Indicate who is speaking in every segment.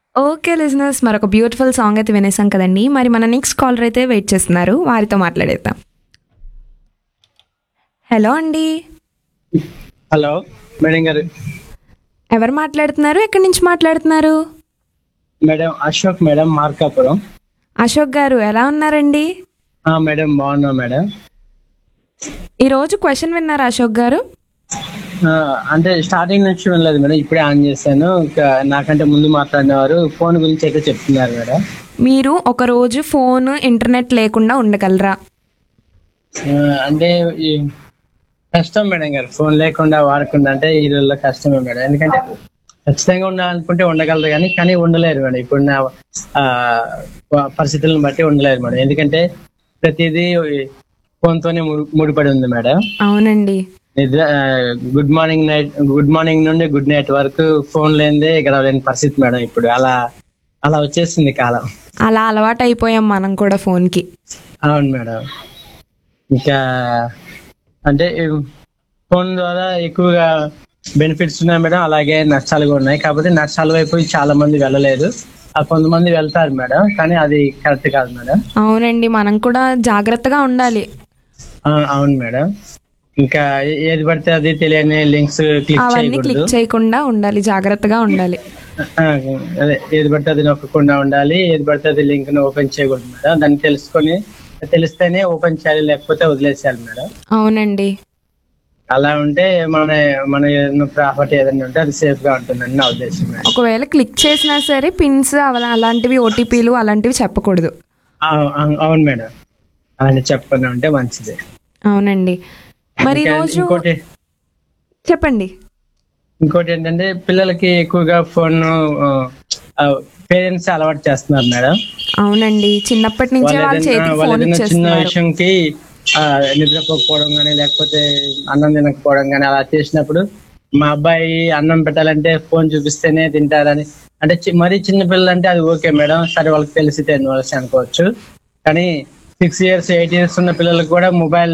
Speaker 1: Okay listeners మరొక beautiful song అయితే వినేసాం కదండి మరి మన నెక్స్ట్ కాలర్ అయితే వెయిట్ చేస్తున్నారు వారితో మాట్లాడేద్దాం హలో అండి
Speaker 2: హలో మేడం గారు
Speaker 1: ఎవరు మాట్లాడుతున్నారు ఎక్కడి నుంచి మాట్లాడుతున్నారు
Speaker 2: మేడం అశోక్ మేడం మార్కాపురం
Speaker 1: అశోక్ గారు ఎలా ఉన్నారండి
Speaker 2: ఆ, మేడం బాగున్నా మేడం
Speaker 1: ఈరోజు క్వశ్చన్ విన్నారా అశోక్ గారు
Speaker 2: ఆ, అంటే స్టార్టింగ్ నుంచి వినలేదు మేడం ఇప్పుడే ఆన్ చేశాను ఇంకా నాకంటే ముందు మాట్లాడినవారు ఫోన్ గురించి అయితే చెప్తున్నారు మేడం
Speaker 1: మీరు ఒక రోజు ఫోన్ ఇంటర్నెట్ లేకుండా ఉండగలరా
Speaker 2: ఆ, అంటే ఈ కష్టం మేడం గారు ఫోన్ లేకుండా వాడకుండా అంటే ఈ రోజుల్లో కష్టమే మేడం ఎందుకంటే ఖచ్చితంగా ఉండాలనుకుంటే ఉండగలరు కానీ కానీ ఉండలేరు మేడం ఇప్పుడున్న ఆ, ప- పరిస్థితులను బట్టి ఉండలేరు మేడం ఎందుకంటే ప్రతిదీ ఫోన్ తోనే ము- ముడిపడి ఉంది మేడం
Speaker 1: అవునండి
Speaker 2: నిద్ర good morning night good morning నుండి గుడ్ నైట్ వరకు ఫోన్ లేనిదే గడవలేని పరిస్థితి మేడం ఇప్పుడు అలా అలా వచ్చేసింది కాలం
Speaker 1: అలా అలవాటు అయిపోయాం మనం కూడా ఫోన్కి
Speaker 2: అవును మేడం ఇంకా అంటే ఫోన్ ద్వారా ఎక్కువగా బెనిఫిట్స్ ఉన్నాయి మేడం అలాగే నష్టాలు కూడా ఉన్నాయి కాకపోతే నష్టాల వైపు చాలా మంది వెళ్ళలేదు ఆ కొంతమంది వెళ్తారు మేడం కానీ అది కరెక్ట్ కాదు మేడం
Speaker 1: అవునండి మనం కూడా జాగ్రత్తగా ఉండాలి
Speaker 2: ఆ, అవును మేడం ఇంకా ఏ- ఏది పడితే అది తెలియని లింక్స్ క్లిక్
Speaker 1: అవన్నీ
Speaker 2: చేయకూడదు
Speaker 1: క్లిక్ చేయకుండా ఉండాలి జాగ్రత్తగా ఉండాలి
Speaker 2: ఆ, అదే ఏది పడితే అది నొక్కకుండా ఉండాలి ఏది పడితే అది లింక్ ను ఓపెన్ చేయకూడదు మేడం దాన్ని తెలుసుకొని తెలిస్తేనే ఓపెన్ చేయాలి లేకపోతే వదిలేసేయాలి మేడం
Speaker 1: అవునండి
Speaker 2: అలా ఉంటే మన మన ప్రాపర్టీ ఏదైనా ఉంటే అది సేఫ్ గా ఉంటుందని నా ఉద్దేశం మేడం
Speaker 1: ఒకవేళ క్లిక్ చేసినా సరే పిన్స్ అలా అలాంటివి ఓటీపీలు అలాంటివి చెప్పకూడదు
Speaker 2: అవు- అవు- అవును మేడం అని చెప్పకుండా ఉంటే మంచిది
Speaker 1: అవునండి మరి
Speaker 2: ఇంకా
Speaker 1: రోజు
Speaker 2: ఇంకోటి
Speaker 1: చెప్పండి
Speaker 2: ఇంకోటి ఏంటంటే పిల్లలకి ఎక్కువగా ఫోన్ పేరెంట్స్ అలవాటు చేస్తున్నారు మేడం
Speaker 1: అవునండి చిన్నప్పటి నుంచే
Speaker 2: వాళ్ళు
Speaker 1: వాళ్ళ
Speaker 2: ఏదైనా
Speaker 1: చేతికి
Speaker 2: వాళ్ళు
Speaker 1: ఫోన్
Speaker 2: ఏదైనా చిన్న
Speaker 1: ఇచ్చేస్తున్నారు
Speaker 2: విషయంకి ఆ, నిద్రపోకపోవడం కానీ లేకపోతే అన్నం తినకపోవడం కానీ అలా చేసినప్పుడు మా అబ్బాయి అన్నం పెట్టాలంటే ఫోన్ చూపిస్తేనే తింటారని అంటే చి- మరీ చిన్న పిల్లలు అంటే అది ఓకే మేడం సరే వాళ్ళకి తెలిసి టెన్ వరస్ అనుకోవచ్చు కానీ సిక్స్ ఇయర్స్ ఎయిట్ ఇయర్స్ ఉన్న పిల్లలకు కూడా మొబైల్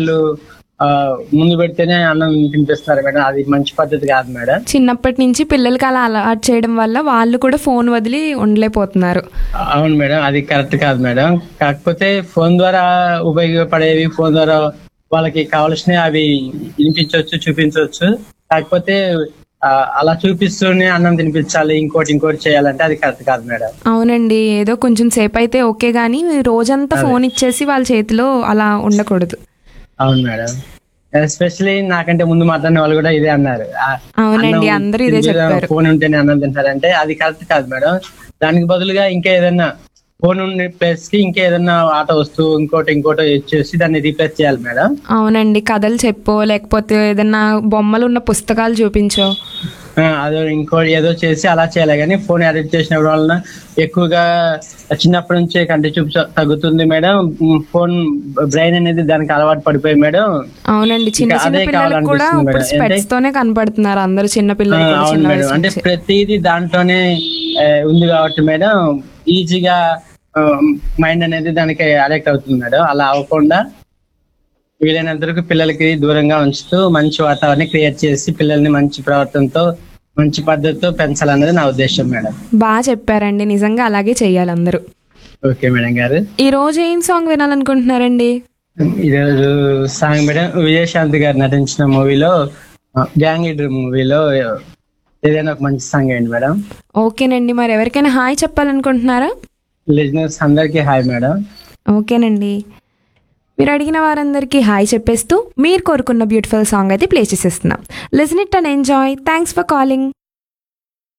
Speaker 2: ముందు పెడితేనే అన్నం తినిపిస్తున్నారు మేడం అది మంచి పద్ధతి కాదు మేడం
Speaker 1: చిన్నప్పటి నుంచి పిల్లలకి అలా అలవాటు చేయడం వల్ల వాళ్ళు కూడా ఫోన్ వదిలి ఉండలేకపోతున్నారు
Speaker 2: అవును మేడం అది కరెక్ట్ కాదు మేడం కాకపోతే ఫోన్ ద్వారా ఉపయోగపడేవి ఫోన్ ద్వారా వాళ్ళకి కావాల్సినవి అవి వినిపించవచ్చు చూపించవచ్చు కాకపోతే ఆ, అలా చూపిస్తూనే అన్నం తినిపించాలి ఇంకోటి ఇంకోటి చేయాలంటే అది కరెక్ట్ కాదు మేడం
Speaker 1: అవునండి ఏదో కొంచెం సేపు అయితే ఓకే కానీ రోజంతా ఫోన్ ఇచ్చేసి వాళ్ళ చేతిలో అలా ఉండకూడదు
Speaker 2: అవును మేడం ఎస్పెషలీ నాకంటే ముందు మాట్లాడిన వాళ్ళు కూడా ఇదే అన్నారు ఆ,
Speaker 1: అవునండి
Speaker 2: అన్నం
Speaker 1: అందరూ ఇదే
Speaker 2: తింటే
Speaker 1: చెప్పారు
Speaker 2: ఫోన్ ఉంటేనే అన్నం తింటారంటే అది కరెక్ట్ కాదు మేడం దానికి బదులుగా ఇంకా ఏదైనా ఫోన్ ఉండే ప్లేస్ కి ఇంకా ఏదైనా ఆట వస్తువు ఇంకోటి ఇంకోటి ఇచ్చేసి దాన్ని రీప్లేస్ చేయాలి మేడం
Speaker 1: అవునండి కథలు చెప్పో లేకపోతే ఏదన్నా బొమ్మలు ఉన్న పుస్తకాలు చూపించో
Speaker 2: ఆ, అదో ఇంకో ఏదో చేసి అలా చేయాలి కానీ ఫోన్ అడిక్ట్ చేసిన వలన ఎక్కువగా చిన్నప్పటి నుంచే కంటి చూపు చ- తగ్గుతుంది మేడం ఉమ్, ఫోన్ బ్రెయిన్ అనేది దానికి అలవాటు పడిపోయి మేడం
Speaker 1: అవునండి చిన్న
Speaker 2: ఇంకా
Speaker 1: చిన్న
Speaker 2: అదే
Speaker 1: పిల్లలకు కూడా
Speaker 2: కావాలనిపిస్తుంది
Speaker 1: ఇప్పుడు
Speaker 2: మేడం.
Speaker 1: స్పెట్స్ తోనే కనపడుతున్నారు అందరూ చిన్న
Speaker 2: ఆ,
Speaker 1: పిల్లలు కూడా
Speaker 2: అవును
Speaker 1: చిన్న
Speaker 2: మేడం
Speaker 1: వయసు
Speaker 2: అంటే
Speaker 1: నుంచి.
Speaker 2: ప్రతిదీ దాంట్లోనే ఆ, ఉంది కాబట్టి మేడం ఈజీగా మైండ్ అనేది దానికి అడిక్ట్ అవుతుంది మేడం అలా అవ్వకుండా వీలైనంత వరకు పిల్లలకి దూరంగా ఉంచుతూ మంచి వాతావరణం క్రియేట్ చేసి పిల్లల్ని మంచి ప్రవర్తనతో మంచి పద్ధతితో పెంచాలన్నది నా ఉద్దేశం మేడం
Speaker 1: బాగా చెప్పారండి నిజంగా అలాగే చెయ్యాలి అందరూ
Speaker 2: ఓకే మేడం గారు
Speaker 1: ఈ రోజు ఏం సాంగ్ వినాలనుకుంటున్నారండి
Speaker 2: ఈరోజు సాంగ్ మేడం విజయశాంతి గారు నటించిన మూవీలో గ్యాంగ్ లీడర్ మూవీలో ఏదైనా ఒక మంచి సాంగ్ ఏంటి మేడం
Speaker 1: ఓకేనండి మరి ఎవరికైనా హాయ్ చెప్పాలనుకుంటున్నారా
Speaker 2: లిజినెస్ అందరికీ హాయ్ మేడం
Speaker 1: ఓకేనండి మీరు అడిగిన వారందరికీ హాయ్ చెప్పేస్తూ మీరు కోరుకున్న బ్యూటిఫుల్ సాంగ్ అయితే ప్లే చేసేస్తున్నాం listen it and enjoy thanks for calling